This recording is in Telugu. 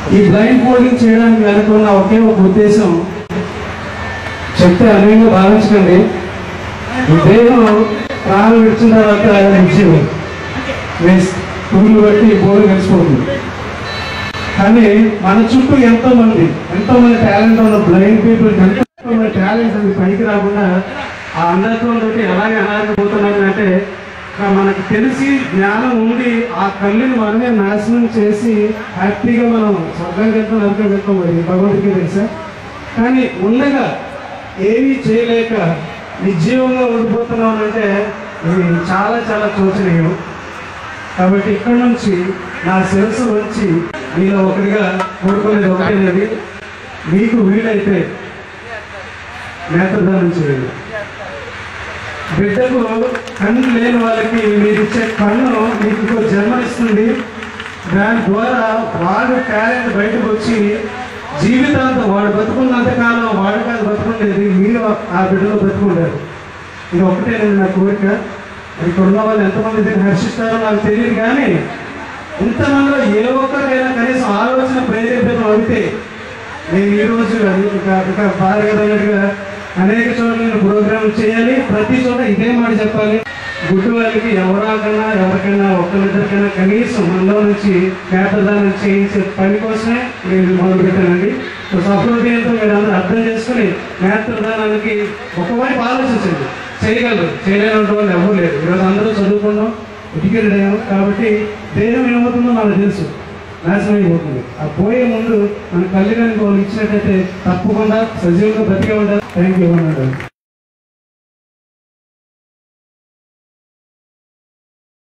ఈ బ్లైండ్ ఫోల్డింగ్ చేయడానికి వెనుకున్న ఒకే ఒక ఉద్దేశం చెప్తే అనేక భావించకండి ఈ దేహం ప్రాణం విడిచిన తర్వాత నిత్యం వేస్ట్ పురుగులు బట్టి బోర్డు కలిసిపోతుంది కానీ మన చుట్టూ ఎంతో మంది ఎంతో మంది టాలెంట్ ఉన్న బ్లైండ్ పీపుల్ ఎంతో మంది టాలెంట్ అది పైకి రాకుండా ఆ అంధత్వంతో అలాగే అనాథపోతున్నాను అంటే కా- మనకు తెలిసి జ్ఞానం ఉండి ఆ కళ్ళుని మనమే నాశనం చేసి హ్యాపీగా మనం స్వర్గానికి వెళ్తాం నరకం వెళ్తాం మరి భగవంతుడికి తెలుసా కానీ ఉండగా ఏమీ చేయలేక నిర్జీవంగా ఉండిపోతున్నాం అంటే ఇది చాలా చాలా శోచనీయం కాబట్టి ఇక్కడ నుంచి నా శిరస్సు వచ్చి మీలో ఒకటిగా కోరుకునేది ఒకటేనది మీకు వీలైతే నేత్రదానం చేయండి బిడ్డకు కన్ను లేని వాళ్ళకి మీరు ఇచ్చే కన్ను మీకు ఇంకో జన్మనిస్తుంది దాని ద్వారా వాడు టాలెంట్ బయటకు వచ్చి జీవితాంతం వాడు బతుకున్నంత కాలం వాడు కాదు బతుకుండేది మీరు ఆ బిడ్డలో బతుకుండారు ఇది ఒకటే నేను నా కోరిక ఇక్కడ ఉన్న వాళ్ళు ఎంతమంది దీన్ని హర్షిస్తారో నాకు తెలియదు కానీ ఇంతమందిలో ఏ ఒక్కరికైనా కనీసం ఆలోచన ప్రేరేపితం అయితే నేను ఈ రోజు ఇంకా ఇంకా బాగా అనేక చోట్ల నేను ప్రోగ్రామ్ చేయాలి ప్రతి చోట ఇదే మాట చెప్పాలి గుడ్డు వాళ్ళకి ఎవరికైనా ఎవరికైనా ఒక్కరిద్దరికైనా కనీసం మనలో నుంచి నేతదానం చేయించే పని కోసమే నేను మొదలు పెట్టానండి సో సహృదయంతో మీరు అందరూ అర్థం చేసుకుని నేత్రదానానికి ఒకవైపు ఆలోచించండి చేయగలరు చేయలేని వాళ్ళు ఎవరు లేరు ఈరోజు అందరూ చదువుకున్నాం ఎడ్యుకేటెడ్ అయ్యాము కాబట్టి దేహం ఏమవుతుందో మనకు తెలుసు నాశనం అయిపోతుంది ఆ పోయే ముందు మన కళ్యాణానికి వాళ్ళు ఇచ్చినట్టయితే తప్పకుండా సజీవంగా బ్రతికే ఉంటారు థ్యాంక్ యూ అన్నాడు